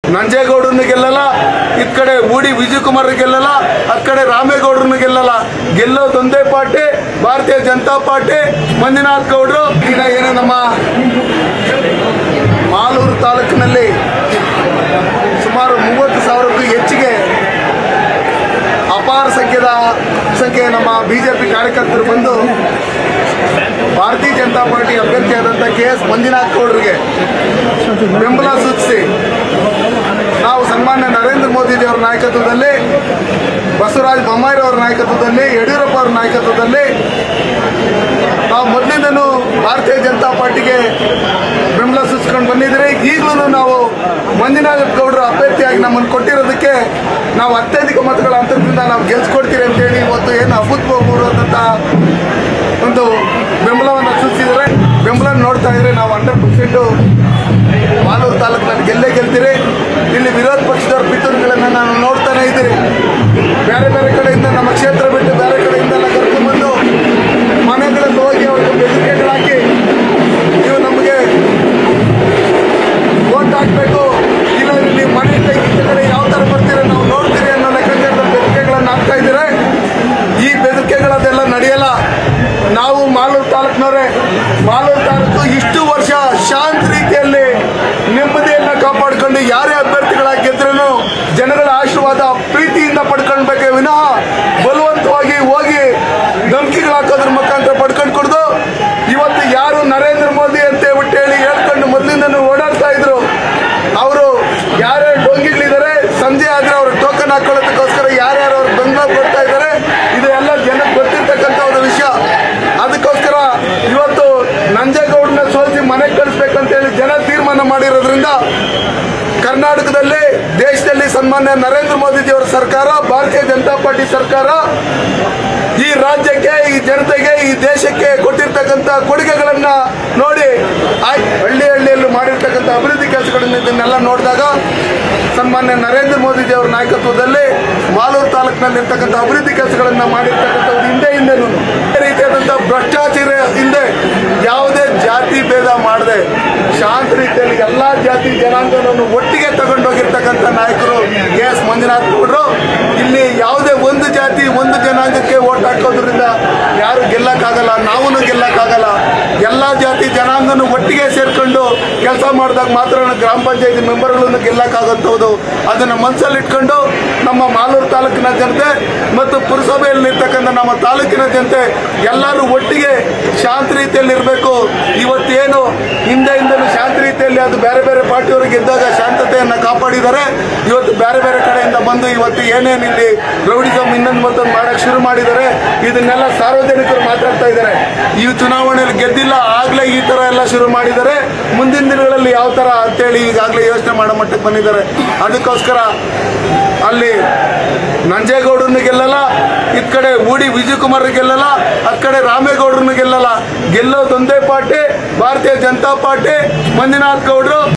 ನಂಜೇಗೌಡರನ್ನ ಗೆಲ್ಲಲ್ಲ ಇದ್ ಕಡೆ ಮೂಡಿ ವಿಜಯ್ ಕುಮಾರ್ ಗೆಲ್ಲಲ್ಲ ಅದ್ ಕಡೆ ರಾಮೇಗೌಡರನ್ನ ಗೆಲ್ಲಲ್ಲ ಗೆಲ್ಲೋದೊಂದೇ ಪಾರ್ಟಿ ಭಾರತೀಯ ಜನತಾ ಪಾರ್ಟಿ ಮಂಜುನಾಥ್ ಗೌಡರು ಈಗ ಏನು ನಮ್ಮ ಮಾಲೂರು ತಾಲೂಕಿನಲ್ಲಿ ಸುಮಾರು ಮೂವತ್ತು ಸಾವಿರಕ್ಕೂ ಹೆಚ್ಚಿಗೆ ಅಪಾರ ಸಂಖ್ಯೆದ ಸಂಖ್ಯೆ ನಮ್ಮ ಬಿಜೆಪಿ ಕಾರ್ಯಕರ್ತರು ಬಂದು ಭಾರತೀಯ ಜನತಾ ಪಾರ್ಟಿ ಅಭ್ಯರ್ಥಿಯಾದಂಥ ಕೆ ಎಸ್ ಮಂಜುನಾಥ್ ಗೌಡರಿಗೆ ಬೆಂಬಲ ಸೂಚಿಸಿ ನಾವು ಸನ್ಮಾನ್ಯ ನರೇಂದ್ರ ಮೋದಿಜಿಯವರ ನಾಯಕತ್ವದಲ್ಲಿ ಬಸವರಾಜ ಬೊಮ್ಮಾಯಿರವರ ನಾಯಕತ್ವದಲ್ಲಿ ಯಡಿಯೂರಪ್ಪ ಅವರ ನಾಯಕತ್ವದಲ್ಲಿ ನಾವು ಮೊದಲಿಂದನೂ ಭಾರತೀಯ ಜನತಾ ಪಾರ್ಟಿಗೆ ಬೆಂಬಲ ಸೂಚಿಸ್ಕೊಂಡು ಬಂದಿದ್ರೆ ಈಗಲೂ ನಾವು ಮಂಜುನಾಥ ಗೌಡರು ಅಭ್ಯರ್ಥಿಯಾಗಿ ನಮ್ಮನ್ನು ಕೊಟ್ಟಿರೋದಕ್ಕೆ ನಾವು ಅತ್ಯಧಿಕ ಮತಗಳ ಅಂತರದಿಂದ ನಾವು ಗೆಲ್ಸ್ಕೊಡ್ತೀರಿ ಅಂತೇಳಿ ಇವತ್ತು ಏನು ಅಭೂತಪೂರ್ವದಂಥ ಒಂದು ಬೆಂಬಲವನ್ನು ಸೂಚಿಸಿದರೆ ಬೆಂಬಲ ನೋಡ್ತಾ ಇದ್ರೆ ನಾವು ಹಂಡ್ರೆಡ್ ಪರ್ಸೆಂಟು ಮಾಲೂರು ತಾಲೂಕಿನಲ್ಲಿ ಗೆಲ್ಲೇ ಗೆಲ್ತೀರಿ ಇಲ್ಲಿ ವಿರೋಧ ಪಕ್ಷದವ್ರ ಪಿತೂರುಗಳನ್ನು ನಾನು ನೋಡ್ತಾನೆ ಇದ್ದೀರಿ ಬೇರೆ ಬೇರೆ ಕಡೆಯಿಂದ ನಮ್ಮ ಕ್ಷೇತ್ರ ಬಿಟ್ಟು ಬೇರೆ ಕಡೆಯಿಂದೆಲ್ಲ ಕರ್ಕೊಂಡ್ಬಂದು ಮನೆಗಳಲ್ಲಿ ಹೋಗಿ ಅವ್ರಿಗೆ ಬೆದರಿಕೆಗಳು ಹಾಕಿ ನೀವು ನಮಗೆ ಓಟ್ ಹಾಕಬೇಕು ಇಲ್ಲಾಂದ್ರೆ ನೀವು ಮನೆ ಈ ಕಡೆ ಯಾವ ಥರ ಬರ್ತೀರ ನಾವು ನೋಡ್ತೀರಿ ಅನ್ನೋ ಲೆಕ್ಕಾಚಾರದ ಬೆದರಿಕೆಗಳನ್ನು ಹಾಕ್ತಾ ಇದ್ದೀರಾ ಈ ಬೆದರಿಕೆಗಳದೆಲ್ಲ ನಡೆಯಲ್ಲ ನಾವು ಮಾಲೂರು ತಾಲೂಕಿನವರೇ ಮಾಲೂರು ತಾಲೂಕು ಇಷ್ಟು ವರ್ಷ ಶಾಂತ ರೀತಿಯಲ್ಲಿ ನೆಮ್ಮದಿಯನ್ನ ಕಾಪಾಡಿಕೊಂಡು ಯಾರೇ ಅಭ್ಯರ್ಥಿಗಳಾಗಿ ಗೆದ್ರೂ ಜನಗಳ ಆಶೀರ್ವಾದ ಪ್ರೀತಿಯಿಂದ ಪಡ್ಕೊಳ್ಬೇಕೇ ವಿನಃ ಬಲವಂತವಾಗಿ ಹೋಗಿ ಧಮಕಿಗಳು ಹಾಕೋದ್ರ ಮುಖಾಂತರ ಪಡ್ಕೊಂಡು ಕುಡ್ದು ಇವತ್ತು ಯಾರು ನರೇಂದ್ರ ಮೋದಿ ಅಂತ ಹೇಳ್ಬಿಟ್ಟು ಹೇಳಿ ಹೇಳ್ಕೊಂಡು ಮೊದಲಿಂದನೂ ಓಡಾಡ್ತಾ ಇದ್ರು ಅವರು ಯಾರ್ಯಾರು ಡೊಂಗಿಗಳಿದ್ದಾರೆ ಸಂಜೆ ಆದ್ರೆ ಅವ್ರ ಟೋಕನ್ ಹಾಕೊಳ್ಳೋದಕ್ಕೋಸ್ಕರ ಯಾರ್ಯಾರು ಅವ್ರ ಬೆಂಬಲ ಕೊಡ್ತಾ ಇದ್ದಾರೆ ಇದು ಎಲ್ಲ ಜನಕ್ಕೆ ಗೊತ್ತಿರ್ತಕ್ಕಂಥ ಒಂದು ವಿಷಯ ಅದಕ್ಕೋಸ್ಕರ ಇವತ್ತು ನಂಜೇಗೌಡನ ಸೋಲಿಸಿ ಮನೆಗೆ ಕಳಿಸ್ಬೇಕಂತೇಳಿ ಜನ ತೀರ್ಮಾನ ಮಾಡಿರೋದ್ರಿಂದ ಕರ್ನಾಟಕದಲ್ಲಿ ದೇಶದಲ್ಲಿ ಸನ್ಮಾನ್ಯ ನರೇಂದ್ರ ಮೋದಿಜಿಯವರ ಸರ್ಕಾರ ಭಾರತೀಯ ಜನತಾ ಪಾರ್ಟಿ ಸರ್ಕಾರ ಈ ರಾಜ್ಯಕ್ಕೆ ಈ ಜನತೆಗೆ ಈ ದೇಶಕ್ಕೆ ಕೊಟ್ಟಿರ್ತಕ್ಕಂಥ ಕೊಡುಗೆಗಳನ್ನ ನೋಡಿ ಆಯ್- ಹಳ್ಳಿ ಹಳ್ಳಿಯಲ್ಲೂ ಮಾಡಿರ್ತಕ್ಕಂಥ ಅಭಿವೃದ್ಧಿ ಕೆಲಸಗಳನ್ನ ಇದನ್ನೆಲ್ಲ ನೋಡಿದಾಗ ಸನ್ಮಾನ್ಯ ನರೇಂದ್ರ ಮೋದಿಜಿ ಅವರ ನಾಯಕತ್ವದಲ್ಲಿ ಮಾಲೂರು ತಾಲೂಕಿನಲ್ಲಿರ್ತಕ್ಕಂಥ ಅಭಿವೃದ್ಧಿ ಕೆಲಸಗಳನ್ನ ಮಾಡಿರ್ತಕ್ಕಂಥದ್ದು ಹಿಂದೆ ಹಿಂದೆನೂ ಈ ರೀತಿಯಾದಂಥ ಭ್ರಷ್ಟಾಚಾರ ಹಿಂದೆ ಯಾವುದೇ ಜಾತಿ ಭೇದ ಮಾಡದೆ ಶಾಂತ ರೀತಿಯಲ್ಲಿ ಎಲ್ಲಾ ಜಾತಿ ಜನಾಂಗವನ್ನು ಒಟ್ಟಿಗೆ ತಗೊಂಡೋಗಿರ್ತಕ್ಕಂಥ ನಾಯಕರು ಕೆ ಎಸ್ ಮಂಜುನಾಥ್ ಗೌಡರು ಇಲ್ಲಿ ಯಾವುದೇ ಒಂದು ಜಾತಿ ಒಂದು ಜನಾಂಗಕ್ಕೆ ಓಟ್ ಹಾಕೋದ್ರಿಂದ ಯಾರು ಗೆಲ್ಲಕ್ಕಾಗಲ್ಲ ನಾವು ಗೆಲ್ಲಕ್ಕಾಗಲ್ಲ ಎಲ್ಲಾ ಜಾತಿ ಜನಾಂಗನು ಒಟ್ಟಿಗೆ ಸೇರ್ಕೊಂಡು ಕೆಲಸ ಮಾಡಿದಾಗ ಮಾತ್ರ ಗ್ರಾಮ ಪಂಚಾಯತಿ ಮೆಂಬರ್ಗಳನ್ನು ಗೆಲ್ಲಕ್ಕಾಗಂಥದ್ದು ಅದನ್ನ ಮನಸ್ಸಲ್ಲಿ ಇಟ್ಕೊಂಡು ನಮ್ಮ ಮಾಲೂರು ತಾಲೂಕಿನ ಜನತೆ ಮತ್ತು ಪುರಸಭೆಯಲ್ಲಿ ಇರ್ತಕ್ಕಂಥ ನಮ್ಮ ತಾಲೂಕಿನ ಜನತೆ ಎಲ್ಲರೂ ಒಟ್ಟಿಗೆ ಶಾಂತ ರೀತಿಯಲ್ಲಿ ಇರಬೇಕು ಇವತ್ತೇನು ಹಿಂದೆ ಹಿಂದೆನೂ ಶಾಂತ ರೀತಿಯಲ್ಲಿ ಅದು ಬೇರೆ ಬೇರೆ ಪಾರ್ಟಿಯವರು ಗೆದ್ದಾಗ ಶಾಂತತೆಯನ್ನ ಕಾಪಾಡಿದ್ದಾರೆ ಇವತ್ತು ಬೇರೆ ಬೇರೆ ಕಡೆಯಿಂದ ಬಂದು ಇವತ್ತು ಏನೇನು ಇಲ್ಲಿ ರೌಡಿಸಮ್ ಇನ್ನೊಂದು ಮತ್ತೊಂದು ಮಾಡಕ್ ಶುರು ಮಾಡಿದ್ದಾರೆ ಇದನ್ನೆಲ್ಲ ಸಾರ್ವಜನಿಕರು ಮಾತಾಡ್ತಾ ಇದ್ದಾರೆ ಈ ಚುನಾವಣೆಯಲ್ಲಿ ಗೆದ್ದಿಲ್ಲ ಆಗ್ಲೇ ಈ ತರ ಎಲ್ಲ ಶುರು ಮಾಡಿದ್ದಾರೆ ಮುಂದಿನ ದಿನಗಳಲ್ಲಿ ಯಾವ ತರ ಅಂತೇಳಿ ಈಗಾಗಲೇ ಯೋಚನೆ ಮಾಡೋ ಮಟ್ಟಕ್ಕೆ ಬಂದಿದ್ದಾರೆ ಅದಕ್ಕೋಸ್ಕರ ಅಲ್ಲಿ ನಂಜೇಗೌಡರನ್ನ ಗೆಲ್ಲಲ್ಲ ಇದ್ ಕಡೆ ಮೂಡಿ ವಿಜಯ್ ಕುಮಾರ್ ಗೆಲ್ಲಲ್ಲ ಅದ್ ಕಡೆ ರಾಮೇಗೌಡರನ್ನ ಗೆಲ್ಲಲ್ಲ ಗೆಲ್ಲೋದೊಂದೇ ಪಾರ್ಟಿ ಭಾರತೀಯ ಜನತಾ ಪಾರ್ಟಿ ಮಂಜುನಾಥ್ ಗೌಡರು